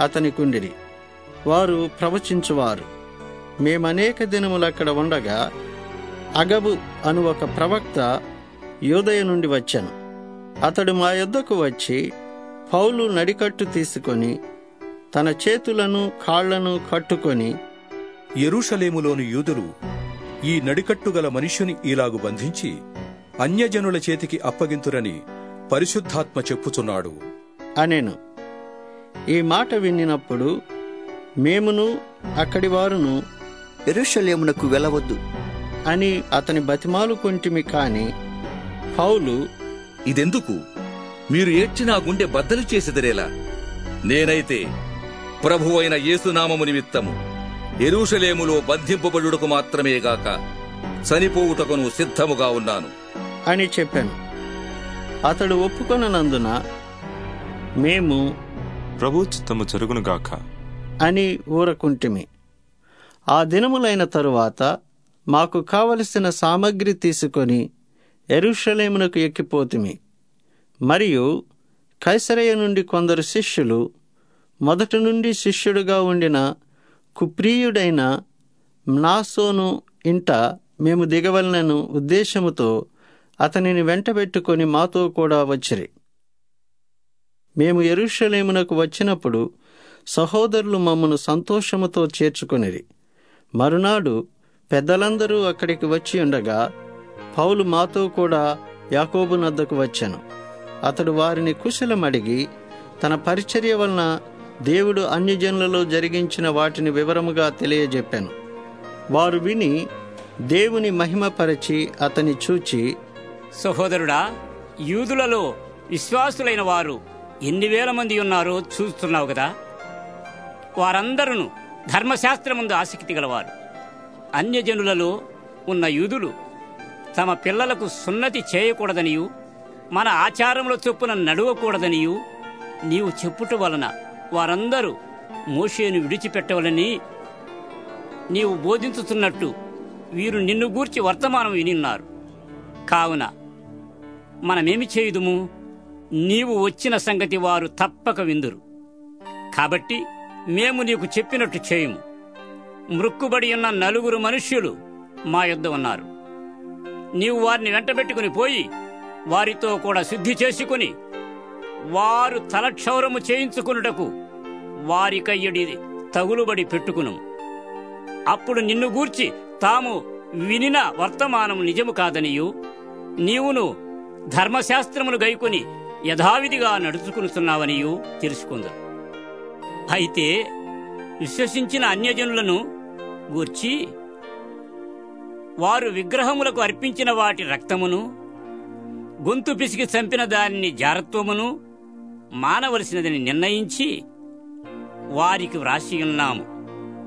అతనికుండిరి వారు ప్రవచించువారు మేమనేక దినములు అక్కడ ఉండగా అగబు అను ఒక ప్రవక్త యోదయ నుండి వచ్చాను అతడు మా యొద్దకు వచ్చి పౌలు నడికట్టు తీసుకొని తన చేతులను కాళ్లను కట్టుకొని యెరూషలేములోని యూదులు ఈ నడికట్టుగల మనుష్యుని ఇలాగు బంధించి అన్యజనుల చేతికి అప్పగింతురని పరిశుద్ధాత్మ చెప్పుచున్నాడు అనెను ఈ మాట వినినప్పుడు మేమును అక్కడి వారును ఎరుషలేమునకు వెళ్ళవద్దు అని అతని బతిమాలు కొంటిమి కాని పౌలు ఇదెందుకు మీరు ఏడ్చి నా గుండె బద్దలు చేసిదరేలా నేనైతే ప్రభువైన యేసునామము నిమిత్తము ఎరూషలేములో బంధింపబడుటకు మాత్రమే గాక చనిపోవుటకును సిద్ధముగా ఉన్నాను అని చెప్పాను అతడు ఒప్పుకొననందున మేము ప్రభు చిత్తము జరుగునుగాక అని ఊరకుంటిమి ఆ దినములైన తరువాత మాకు కావలసిన సామగ్రి తీసుకొని ఎరుషలేమునకు ఎక్కిపోతిమి మరియు కైసరయ నుండి కొందరు శిష్యులు మొదటి నుండి శిష్యుడుగా ఉండిన కుప్రీయుడైన మ్నాసోను ఇంట మేము దిగవలనను ఉద్దేశముతో అతనిని వెంటబెట్టుకొని మాతో కూడా వచ్చిరి మేము ఎరుషలేమునకు వచ్చినప్పుడు సహోదరులు మమ్మను సంతోషముతో చేర్చుకొనిరి మరునాడు పెద్దలందరూ అక్కడికి వచ్చి ఉండగా పౌలు మాతో కూడా యాకోబు నద్దకు వచ్చాను అతడు వారిని కుశలమడిగి తన పరిచర్య వలన దేవుడు అన్యజనులలో జరిగించిన వాటిని వివరముగా తెలియజెప్పాను వారు విని దేవుని మహిమపరచి అతని చూచి సహోదరుడా యూదులలో విశ్వాసులైన వారు ఎన్ని వేల మంది ఉన్నారో చూస్తున్నావు కదా వారందరూ ధర్మశాస్త్రముందు ఆసక్తి గలవారు అన్యజనులలో ఉన్న యూదులు తమ పిల్లలకు సున్నతి చేయకూడదనియు మన ఆచారముల చొప్పున నడవకూడదనియు నీవు చెప్పుట వలన వారందరూ మోషేను విడిచిపెట్టవలని నీవు బోధించుతున్నట్టు వీరు నిన్ను గూర్చి వర్తమానం వినిన్నారు కావున మనమేమి చేయుదుము నీవు వచ్చిన సంగతి వారు తప్పక విందురు కాబట్టి మేము నీకు చెప్పినట్టు చేయుము మృక్కుబడి ఉన్న నలుగురు మనుష్యులు మా యొద్ద ఉన్నారు నీవు వారిని వెంటబెట్టుకుని పోయి వారితో కూడా శుద్ధి చేసుకుని వారు తలక్షౌరము చేయించుకున్నటకు వారి కయ్యడి తగులుబడి పెట్టుకును అప్పుడు నిన్ను గూర్చి తాము వినిన వర్తమానం నిజము కాదనియు నీవును ధర్మశాస్త్రమును గైకొని యథావిధిగా నడుచుకునుతున్నావనియు తెలుసుకుందరు అయితే విశ్వసించిన అన్యజనులను గూర్చి వారు విగ్రహములకు అర్పించిన వాటి రక్తమును గొంతు పిసికి చంపిన దానిని జారత్వమును మానవలసినదని నిర్ణయించి వారికి వ్రాసి ఉన్నాము